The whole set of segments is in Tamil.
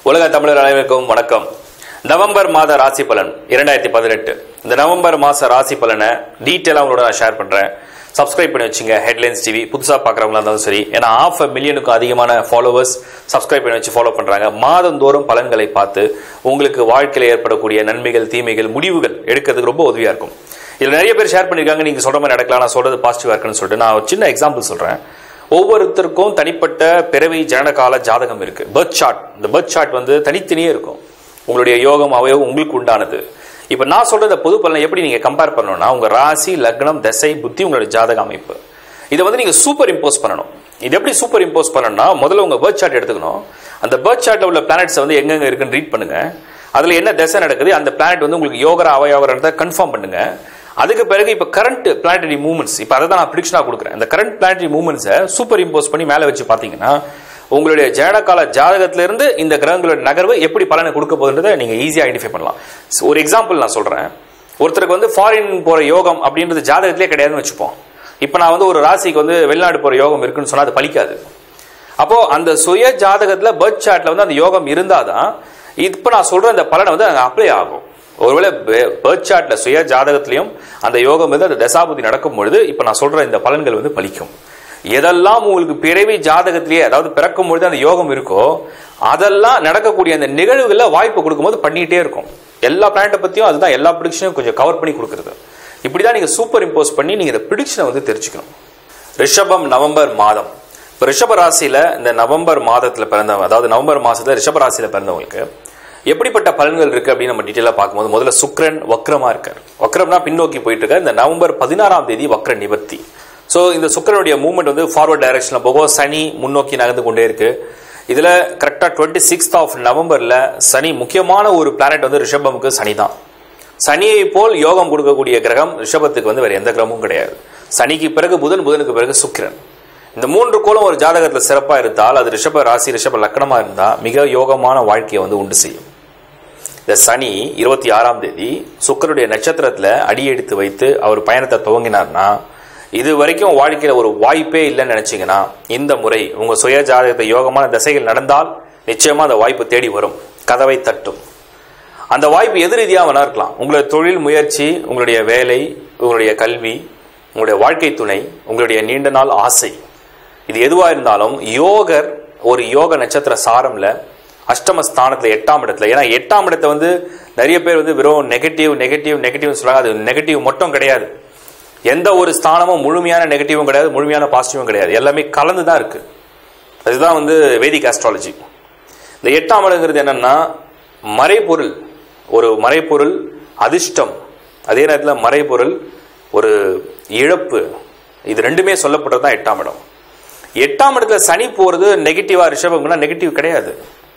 உலக தமிழர் அனைவருக்கும் வணக்கம் நவம்பர் மாத ராசி பலன் இரண்டாயிரத்தி பதினெட்டு இந்த நவம்பர் மாச ராசி பலனை டீட்டெயிலாக உங்களோட நான் ஷேர் பண்றேன் சப்ஸ்கிரைப் பண்ணி வச்சுங்க ஹெட்லைன்ஸ் டிவி புதுசாக பார்க்குறவங்களா இருந்தாலும் சரி ஏன்னா ஆஃப் மில்லியனுக்கும் அதிகமான ஃபாலோவர்ஸ் சப்ஸ்கிரைப் பண்ணி வச்சு ஃபாலோ பண்றாங்க மாதந்தோறும் பலன்களை பார்த்து உங்களுக்கு வாழ்க்கையில் ஏற்படக்கூடிய நன்மைகள் தீமைகள் முடிவுகள் எடுக்கிறதுக்கு ரொம்ப உதவியா இருக்கும் இதுல நிறைய பேர் ஷேர் பண்ணிருக்காங்க நீங்க சொல்ற மாதிரி நடக்கலாம் நான் சொல்றது பாசிட்டிவா இருக்குன்னு சொல்லிட்டு நான் ஒரு சின்ன எக்ஸாம்பிள் சொல்றேன் ஒவ்வொருத்தருக்கும் தனிப்பட்ட பிறவி ஜனனகால ஜாதகம் இருக்கு பர்த் சார்ட் இந்த பர்த் சார்ட் வந்து தனித்தனியே இருக்கும் உங்களுடைய யோகம் அவயவம் உங்களுக்கு உண்டானது இப்ப நான் சொல்ற இந்த பொது பலனை எப்படி நீங்க கம்பேர் பண்ணணும்னா உங்க ராசி லக்னம் தசை புத்தி உங்களுடைய ஜாதக அமைப்பு இதை வந்து நீங்க சூப்பர் இம்போஸ் பண்ணணும் இது எப்படி சூப்பர் இம்போஸ் பண்ணணும்னா முதல்ல உங்க பர்த் சார்ட் எடுத்துக்கணும் அந்த பர்த் சார்ட்ல உள்ள பிளானட்ஸ் வந்து எங்கெங்க இருக்குன்னு ரீட் பண்ணுங்க அதுல என்ன தசை நடக்குது அந்த பிளானட் வந்து உங்களுக்கு யோகரா அவயோகரத்தை கன்ஃபார்ம் பண்ணுங்க அதுக்கு பிறகு இப்ப கரண்ட் பிளானட்டரி மூவ்மெண்ட்ஸ் இப்ப அதை தான் நான் ப்ரிடிக்ஷனா கொடுக்குறேன் இந்த கரண்ட் பிளானட்டரி மூவ்மெண்ட்ஸை சூப்பர் இம்போஸ் பண்ணி மேல வச்சு பாத்தீங்கன்னா உங்களுடைய ஜனனகால ஜாதகத்துல இருந்து இந்த கிரகங்களோட நகர்வு எப்படி பலனை கொடுக்க போகுதுன்றதை நீங்க ஈஸியா ஐடென்டிஃபை பண்ணலாம் So, ஒரு எக்ஸாம்பிள் நான் சொல்றேன் ஒருத்தருக்கு வந்து ஃபாரின் போற யோகம் அப்படின்றது ஜாதகத்திலே கிடையாதுன்னு வச்சுப்போம் இப்போ நான் வந்து ஒரு ராசிக்கு வந்து வெளிநாடு போற யோகம் இருக்குன்னு சொன்னா அது பலிக்காது அப்போ அந்த சுய ஜாதகத்துல பர்த் சார்ட்ல வந்து அந்த யோகம் இருந்தாதான் இப்போ நான் சொல்ற அந்த பலனை வந்து அங்க அப்ளை ஆகும் ஒருவேளை பர்த் சார்ட்ல சுய ஜாதகத்திலையும் அந்த யோகம் வந்து அந்த தசாபுதி நடக்கும் பொழுது இப்போ நான் சொல்ற இந்த பலன்கள் வந்து பலிக்கும் எதெல்லாம் உங்களுக்கு பிறவி ஜாதகத்திலேயே அதாவது பிறக்கும் பொழுது அந்த யோகம் இருக்கோ அதெல்லாம் நடக்கக்கூடிய அந்த நிகழ்வுகள்ல வாய்ப்பு கொடுக்கும்போது பண்ணிட்டே இருக்கும் எல்லா பிளானட்டை பத்தியும் அதுதான் எல்லா ப்ரிடிக்ஷனும் கொஞ்சம் கவர் பண்ணி கொடுக்குறது இப்படிதான் நீங்க சூப்பர் இம்போஸ் பண்ணி நீங்க இந்த ப்ரிடிக்ஷனை வந்து தெரிஞ்சுக்கணும் ரிஷபம் நவம்பர் மாதம் இப்போ ரிஷப ராசியில இந்த நவம்பர் மாதத்துல பிறந்தவங்க அதாவது நவம்பர் மாசத்துல ரிஷப ராசியில பிறந்தவங்களுக்கு எப்படிப்பட்ட பலன்கள் இருக்கு அப்படின்னு நம்ம டீட்டெயிலா பார்க்கும்போது முதல்ல சுக்ரன் வக்ரமா இருக்கார் வக்ரம்னா பின்னோக்கி போயிட்டு இருக்கார் இந்த நவம்பர் பதினாறாம் தேதி வக்ர நிவர்த்தி ஸோ இந்த சுக்கரனுடைய மூவ்மெண்ட் வந்து ஃபார்வர்ட் டைரக்ஷன்ல போகும் சனி முன்னோக்கி நகர்ந்து கொண்டே இருக்கு இதுல கரெக்டா டுவெண்ட்டி சிக்ஸ்த் ஆஃப் நவம்பர்ல சனி முக்கியமான ஒரு பிளானட் வந்து ரிஷபமுக்கு சனி தான் சனியை போல் யோகம் கொடுக்கக்கூடிய கிரகம் ரிஷபத்துக்கு வந்து வேற எந்த கிரகமும் கிடையாது சனிக்கு பிறகு புதன் புதனுக்கு பிறகு சுக்கிரன் இந்த மூன்று கோலம் ஒரு ஜாதகத்துல சிறப்பா இருந்தால் அது ரிஷப ராசி ரிஷப லக்கணமா இருந்தா மிக யோகமான வாழ்க்கையை வந்து உண்டு செய்யும் இந்த சனி இருபத்தி ஆறாம் தேதி சுக்கருடைய நட்சத்திரத்துல அடியெடுத்து வைத்து அவர் பயணத்தை துவங்கினார்னா இது வரைக்கும் வாழ்க்கையில ஒரு வாய்ப்பே இல்லைன்னு நினைச்சீங்கன்னா இந்த முறை உங்க சுய ஜாதகத்தை யோகமான திசைகள் நடந்தால் நிச்சயமா அந்த வாய்ப்பு தேடி வரும் கதவை தட்டும் அந்த வாய்ப்பு எது ரீதியாக வேணா இருக்கலாம் உங்களுடைய தொழில் முயற்சி உங்களுடைய வேலை உங்களுடைய கல்வி உங்களுடைய வாழ்க்கை துணை உங்களுடைய நீண்ட நாள் ஆசை இது எதுவா இருந்தாலும் யோகர் ஒரு யோக நட்சத்திர சாரம்ல அஷ்டம ஸ்தானத்துல எட்டாம் இடத்துல ஏன்னா எட்டாம் இடத்தை வந்து நிறைய பேர் வந்து வெறும் நெகட்டிவ் நெகட்டிவ் நெகட்டிவ் சொல்றாங்க அது நெகட்டிவ் மட்டும் கிடையாது எந்த ஒரு ஸ்தானமும் முழுமையான நெகட்டிவும் கிடையாது முழுமையான பாசிட்டிவும் கிடையாது எல்லாமே கலந்து தான் இருக்கு அதுதான் வந்து வேதிக் ஆஸ்ட்ராலஜி இந்த எட்டாம் இடங்கிறது என்னன்னா மறைபொருள் ஒரு மறைபொருள் அதிர்ஷ்டம் அதே நேரத்தில் மறைபொருள் ஒரு இழப்பு இது ரெண்டுமே சொல்லப்பட்டது தான் எட்டாம் இடம் எட்டாம் இடத்துல சனி போறது நெகட்டிவா ரிஷபம்னா நெகட்டிவ் கிடையாது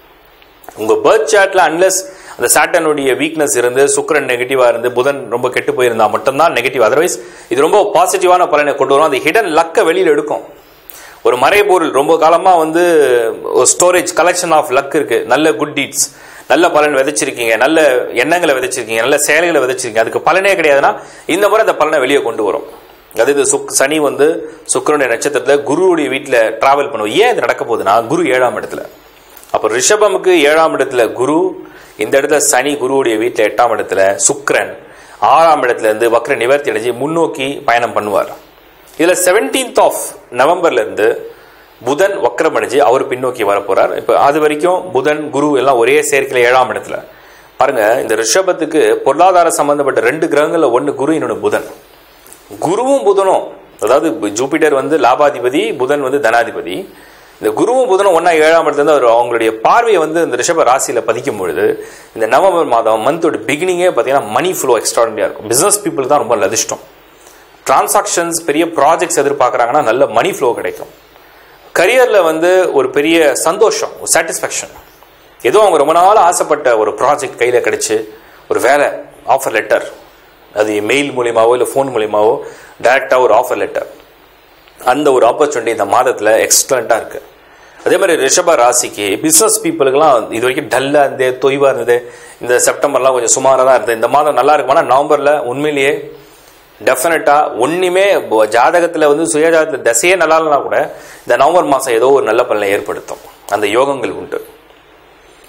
உங்க பர்த் சார்ட்ல அன்லஸ் அந்த சாட்டனுடைய வீக்னஸ் இருந்து சுக்கரன் நெகட்டிவா இருந்து புதன் ரொம்ப கெட்டு போயிருந்தா மட்டும்தான் நெகட்டிவ் அதர்வைஸ் இது ரொம்ப பாசிட்டிவான பலனை கொண்டு வரும் அந்த ஹிடன் லக்க வெளியில எடுக்கும் ஒரு மறைபொருள் ரொம்ப காலமா வந்து ஒரு ஸ்டோரேஜ் கலெக்ஷன் ஆஃப் லக் இருக்கு நல்ல குட் டீட்ஸ் நல்ல பலன் விதைச்சிருக்கீங்க நல்ல எண்ணங்களை விதைச்சிருக்கீங்க நல்ல செயல்களை விதைச்சிருக்கீங்க அதுக்கு பலனே கிடையாதுன்னா இந்த முறை அந்த பலனை வெளியே கொண்டு வரும் அது இது சுக் சனி வந்து சுக்கரனுடைய நட்சத்திரத்துல குருவுடைய வீட்டில் டிராவல் பண்ணுவோம் ஏன் இது நடக்க போகுதுன்னா குரு ஏழாம் இடத்துல அப்போ ரிஷபமுக்கு ஏழாம் இடத்துல குரு இந்த இடத்துல சனி குருவுடைய வீட்டில் எட்டாம் இடத்துல சுக்ரன் ஆறாம் இடத்துல இருந்து வக்ர நிவர்த்தி அடைஞ்சு முன்னோக்கி பயணம் பண்ணுவார் இதுல செவன்டீன்த் ஆஃப் நவம்பர்ல இருந்து புதன் வக்ரம் அடைஞ்சு அவர் பின்னோக்கி வர போறார் இப்போ அது வரைக்கும் புதன் குரு எல்லாம் ஒரே சேர்க்கையில் ஏழாம் இடத்துல பாருங்க இந்த ரிஷபத்துக்கு பொருளாதார சம்பந்தப்பட்ட ரெண்டு கிரகங்கள்ல ஒன்று குரு இன்னொன்று புதன் குருவும் புதனும் அதாவது ஜூபிட்டர் வந்து லாபாதிபதி புதன் வந்து தனாதிபதி இந்த குருவும் புதனும் ஒன்னா ஏழாம் இடத்துல இருந்து அவர் அவங்களுடைய பார்வையை வந்து இந்த ரிஷப ராசியில பதிக்கும் பொழுது இந்த நவம்பர் மாதம் மந்தோட பிகினிங்கே பார்த்தீங்கன்னா மணி ஃப்ளோ எக்ஸ்ட்ராடினியா இருக்கும் பிசினஸ் பீப்புள் தான் ரொம்ப அதிர்ஷ்டம் டிரான்சாக்ஷன்ஸ் பெரிய ப்ராஜெக்ட்ஸ் எதிர்பார்க்குறாங்கன்னா நல்ல மணி ஃப்ளோ கிடைக்கும் கரியரில் வந்து ஒரு பெரிய சந்தோஷம் ஒரு சாட்டிஸ்ஃபேக்ஷன் ஏதோ அவங்க ரொம்ப நாள் ஆசைப்பட்ட ஒரு ப்ராஜெக்ட் கையில் கிடைச்சு ஒரு வேலை ஆஃபர் லெட்டர் அது மெயில் மூலியமாவோ இல்லை ஃபோன் மூலியமாவோ டைரெக்டாக ஒரு ஆஃபர் லெட்டர் அந்த ஒரு ஆப்பர்ச்சுனிட்டி இந்த மாதத்தில் எக்ஸலண்ட்டாக இருக்கு அதே மாதிரி ரிஷப ராசிக்கு பிஸ்னஸ் பீப்புளுக்கெல்லாம் இது வரைக்கும் டல்லாக இருந்தது தொய்வாக இருந்தது இந்த செப்டம்பர்லாம் கொஞ்சம் சுமாராக தான் இருந்தது இந்த மாதம் நல்லா இருக்குமானா நவம்பரில் உண்மையிலேயே டெஃபினட்டாக ஒன்றுமே ஜாதகத்தில் வந்து சுயஜாதகத்தில் தசையே நல்லா இல்லைனா கூட இந்த நவம்பர் மாதம் ஏதோ ஒரு நல்ல பலனை ஏற்படுத்தும் அந்த யோகங்கள் உண்டு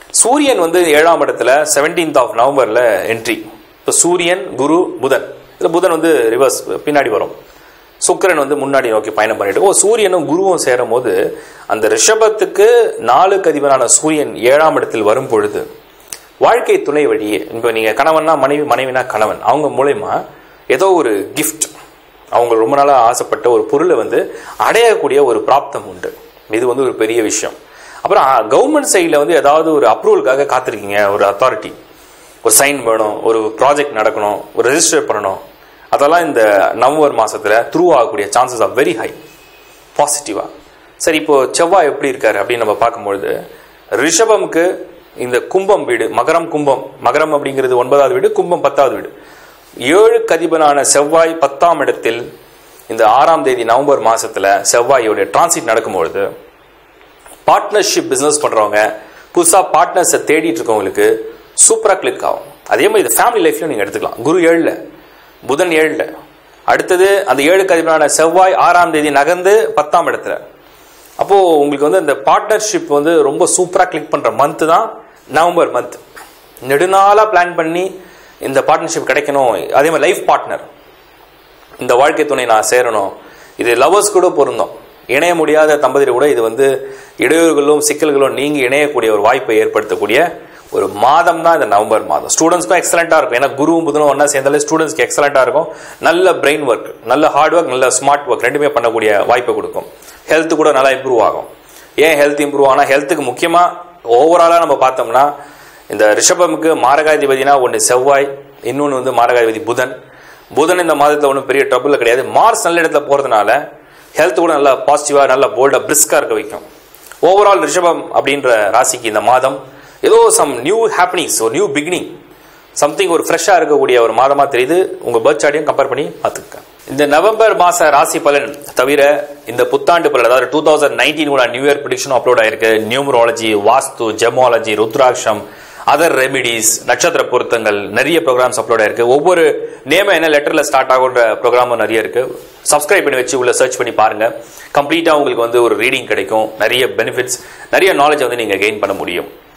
சூரியன் வந்து ஏழாம் இடத்துல செவன்டீன்த் ஆஃப் நவம்பர்ல என்ட்ரி இப்போ சூரியன் குரு புதன் இதில் புதன் வந்து ரிவர்ஸ் பின்னாடி வரும் சுக்கிரன் வந்து முன்னாடி நோக்கி பயணம் பண்ணிட்டு ஓ சூரியனும் குருவும் சேரும் போது அந்த ரிஷபத்துக்கு நாலு கதிபனான சூரியன் ஏழாம் இடத்தில் வரும் பொழுது வாழ்க்கை துணை வழியே இப்போ நீங்க கணவன்னா மனைவி மனைவினா கணவன் அவங்க மூலயமா ஏதோ ஒரு கிஃப்ட் அவங்க ரொம்ப நாளா ஆசைப்பட்ட ஒரு பொருளை வந்து அடையக்கூடிய ஒரு பிராப்தம் உண்டு இது வந்து ஒரு பெரிய விஷயம் அப்புறம் கவர்மெண்ட் சைடில் வந்து ஏதாவது ஒரு அப்ரூவலுக்காக காத்திருக்கீங்க ஒரு அத்தாரிட்டி ஒரு சைன் வேணும் ஒரு ப்ராஜெக்ட் நடக்கணும் ஒரு ரெஜிஸ்டர் பண்ணணும் அதெல்லாம் இந்த நவம்பர் மாசத்துல த்ரூ ஆகக்கூடிய சான்சஸ் ஆர் வெரி ஹை பாசிட்டிவா சரி இப்போ செவ்வாய் எப்படி இருக்காரு அப்படின்னு நம்ம பார்க்கும்பொழுது ரிஷபம்க்கு இந்த கும்பம் வீடு மகரம் கும்பம் மகரம் அப்படிங்கிறது ஒன்பதாவது வீடு கும்பம் பத்தாவது வீடு ஏழு கதிபனான செவ்வாய் பத்தாம் இடத்தில் இந்த ஆறாம் தேதி நவம்பர் மாசத்துல செவ்வாயோட டிரான்சிட் நடக்கும்பொழுது பார்ட்னர்ஷிப் பிசினஸ் பண்றவங்க புதுசா பார்ட்னர்ஸை தேடிட்டு இருக்கவங்களுக்கு சூப்பரா கிளிக் ஆகும் அதே மாதிரி இது ஃபேமிலி லைஃப்லயும் நீங்க எடுத்துக்கலாம் குரு ஏழுல புதன் ஏழுல அடுத்தது அந்த ஏழு கதிபனான செவ்வாய் ஆறாம் தேதி நகர்ந்து பத்தாம் இடத்துல அப்போ உங்களுக்கு வந்து இந்த பார்ட்னர்ஷிப் வந்து ரொம்ப சூப்பரா கிளிக் பண்ற மந்த் தான் நவம்பர் மந்த் நெடுநாளா பிளான் பண்ணி இந்த பார்ட்னர்ஷிப் கிடைக்கணும் அதே மாதிரி லைஃப் பார்ட்னர் இந்த வாழ்க்கை துணை நான் சேரணும் இது லவர்ஸ் கூட பொருந்தும் இணைய முடியாத தம்பதியர் கூட இது வந்து இடையூறுகளும் சிக்கல்களும் நீங்கி இணையக்கூடிய ஒரு வாய்ப்பை ஏற்படுத்தக்கூடிய ஒரு மாதம் தான் இந்த நவம்பர் மாதம் ஸ்டூடெண்ட்ஸ்க்கும் எக்ஸலண்டா இருக்கும் ஏன்னா குருவும் புதனும் ஒன்றா சேர்ந்தாலே ஸ்டூடெண்ட்ஸ்க்கு எக்ஸலண்டா இருக்கும் நல்ல பிரெயின் ஒர்க் நல்ல ஹார்ட் ஒர்க் நல்ல ஸ்மார்ட் ஒர்க் ரெண்டுமே பண்ணக்கூடிய வாய்ப்பை கொடுக்கும் ஹெல்த் கூட நல்லா இம்ப்ரூவ் ஆகும் ஏன் ஹெல்த் இம்ப்ரூவ் ஆனால் ஹெல்த்துக்கு முக்கியமா ஓவராலாக நம்ம பார்த்தோம்னா இந்த ரிஷபமுக்கு மாரகாதிபதினா ஒன்று செவ்வாய் இன்னொன்று வந்து மாரகாதிபதி புதன் புதன் இந்த மாதத்தில் ஒன்றும் பெரிய ட்ரபுள் கிடையாது மார்ஸ் நல்ல இடத்துல போகிறதுனால ஹெல்த் கூட நல்லா பாசிட்டிவாக நல்லா போல்டாக பிரிஸ்காக இருக்க வைக்கும் ஓவரால் ரிஷபம் அப்படின்ற ராசிக்கு இந்த மாதம் ஏதோ சம் நியூ ஹாப்பனிங்ஸ் ஒரு நியூ பிகினிங் சம்திங் ஒரு ஃப்ரெஷ்ஷாக இருக்கக்கூடிய ஒரு மாதமாக தெரியுது உங்கள் பர்த் சார்ட்டையும் கம்பேர் பண்ணி பார்த்துக்க இந்த நவம்பர் மாச ராசி பலன் தவிர இந்த புத்தாண்டு பலன் அதாவது டூ தௌசண்ட் நைன்டீன் கூட நியூ இயர் ப்ரிடிக்ஷன் அப்லோட் ஆயிருக்கு நியூமராலஜி வாஸ்து ஜெமாலஜி ருத்ராட்சம் அதர் ரெமிடிஸ் நட்சத்திர பொருத்தங்கள் நிறைய ப்ரோக்ராம்ஸ் அப்லோட் ஆயிருக்கு ஒவ்வொரு நேம என்ன லெட்டர்ல ஸ்டார்ட் ஆகுன்ற ப்ரோக்ராமும் நிறைய இருக்கு சப்ஸ்கிரைப் பண்ணி வச்சு உள்ள சர்ச் பண்ணி பாருங்க கம்ப்ளீட்டா உங்களுக்கு வந்து ஒரு ரீடிங் கிடைக்கும் நிறைய பெனிஃபிட்ஸ் நிறைய நாலேஜ் வந்து நீங்க கெயின் பண்ண முடியும்